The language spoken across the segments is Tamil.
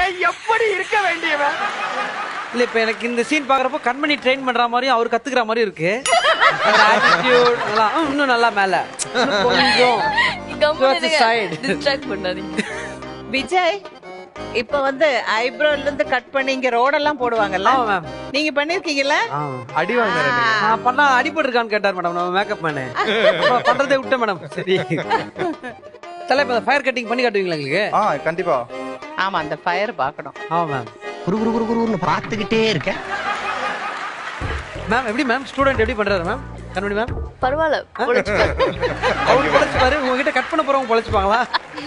எப்படி இருக்க வேண்டியவன் இல்ல இப்ப எனக்கு இந்த சீன் பாக்குறப்போ கண்மணி ட்ரெயின் பண்ற மாதிரியும் அவர் கத்துக்கிற மாதிரி இருக்கு ஆட்டிடியூட் அதெல்லாம் ம், இன்னும் நல்லா மேல இன்னும் கொஞ்சம் towards the side. டிஸ்ட்ராக்ட் பண்ணாதீங்க விஜய் இப்ப வந்து ஐப்ரோல இருந்து கட் பண்ணி இங்க ரோடெல்லாம் போடுவாங்கல்ல ஆமா மேம் நீங்க பண்ணிருக்கீங்கல்ல அடி வாங்குற நான் பண்ணா அடிபட்டு இருக்கான்னு கேட்டார் மேடம் நம்ம மேக்கப் மேனு பண்றதே விட்டேன் மேடம் சரி தலை இப்ப ஃபயர் கட்டிங் பண்ணி காட்டுவீங்களா எங்களுக்கு ஆ கண்டிப்பா ஆமா அந்த ஃபயர் பார்க்கணும் ஆமா மேம் குரு குரு குரு குருன்னு பார்த்துக்கிட்டே இருக்கேன் மேம் எப்படி மேம் ஸ்டூடெண்ட் எப்படி பண்றாரு மேம் கண்மணி மேம் பரவாயில்ல பொழைச்சுப்பாரு. அவர் பொழைச்சுப்பாரு உங்ககிட்ட கட் பண்ண போறவங்க பொழைச்சுப்பாங்களா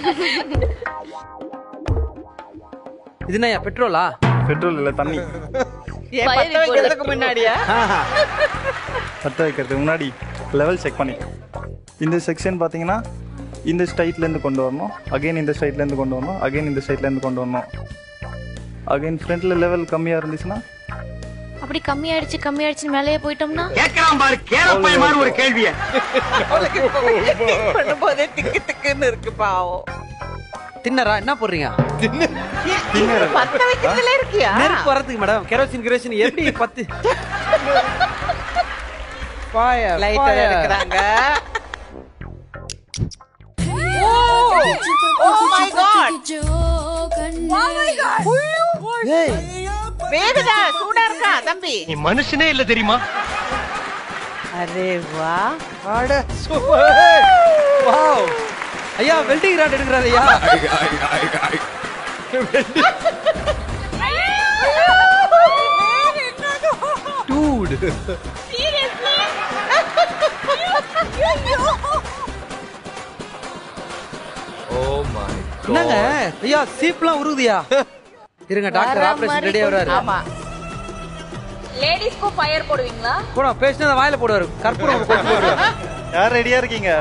இது என்ன பெட்ரோலா பெட்ரோல் இல்ல தண்ணி ஏன் Fire பத்த வைக்கிறதுக்கு முன்னாடியா பற்ற வைக்கிறதுக்கு முன்னாடி லெவல் செக் பண்ணி இந்த செக்ஷன் பார்த்தீங்கன்னா இந்த ஸ்ட்ரைட்ல இருந்து கொண்டு வரணும் அகைன் இந்த ஸ்ட்ரைட்ல இருந்து கொண்டு வரணும் அகைன் இந்த ஸ்ட்ரைட்ல இருந்து கொண்டு வரணும் அகைன் ஃப்ரண்ட்ல லெவல் கம்மியா இருந்துச்சுன்னா அப்படி கம்மியாயிடுச்சு கம்மியாயிடுச்சுன்னு மேலேயே போயிட்டோம்னா கேட்கலாம் பாரு கேளப்பாய மாதிரி ஒரு கேள்விய பண்ணும்போதே திக்கு திக்குன்னு இருக்கு பாவம் தின்னரா என்ன போடுறீங்க பத்த வைக்கிறதுல இருக்கியா நெருப்பு வரதுக்கு மேடம் கெரோசின் கெரோசின் எப்படி பத்து Fire, லைட்டர் fire. எடுக்கிறாங்க Oh my God. ஏய், வேகுதா சூடா இருக்கா தம்பி நீ மனுஷனே இல்ல தெரியுமா அரே வா அட, super. Wow. ஐயா வெல்டிங் ராட் எடுக்கிறாரு ஐயா Dude. என்னங்க ஐயா சீப்லாம் உருகுதியா இருங்க டாக்டர் ஆபரேஷன் ரெடியா வராரு ஆமா லேடிஸ்க்கும் ஃபயர் போடுவீங்களா போடா பேசினா வாயில போடுவாரு கற்பூரம் கொஞ்சம் போடுவாரு யார் ரெடியா இருக்கீங்க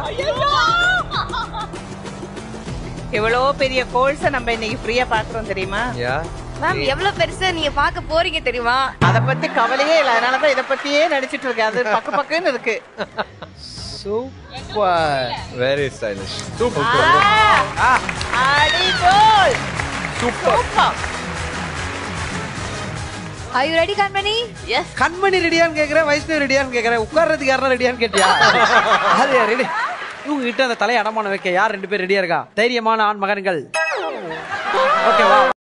எவ்வளவு பெரிய கோல்ஸ நம்ம இன்னைக்கு ஃப்ரீயா பாக்குறோம் தெரியுமா மேம் எவ்வளவு பெருசா நீங்க பார்க்க போறீங்க தெரியுமா அத பத்தி கவலையே இல்ல அதனாலதான் இத பத்தியே நடிச்சிட்டு இருக்கேன் அது பக்கு பக்குன்னு இருக்கு சூப்பர் வெரி ஸ்டைலிஷ் அடிபோல் super are you ready Kanmani yes Kanmani ரெடியான்னு கேக்குறேன் வைஷ்ணவி ரெடியான்னு கேக்குறேன் உட்கார்றதுக்கு யாரா ரெடியான்னு கேட்டியா அது ரெடி இவங்க கிட்ட அந்த தலையை அடமான வைக்க யார் ரெண்டு பேர் ரெடியா இருக்கா தைரியமான ஆண் மகன்கள் ஓகேவா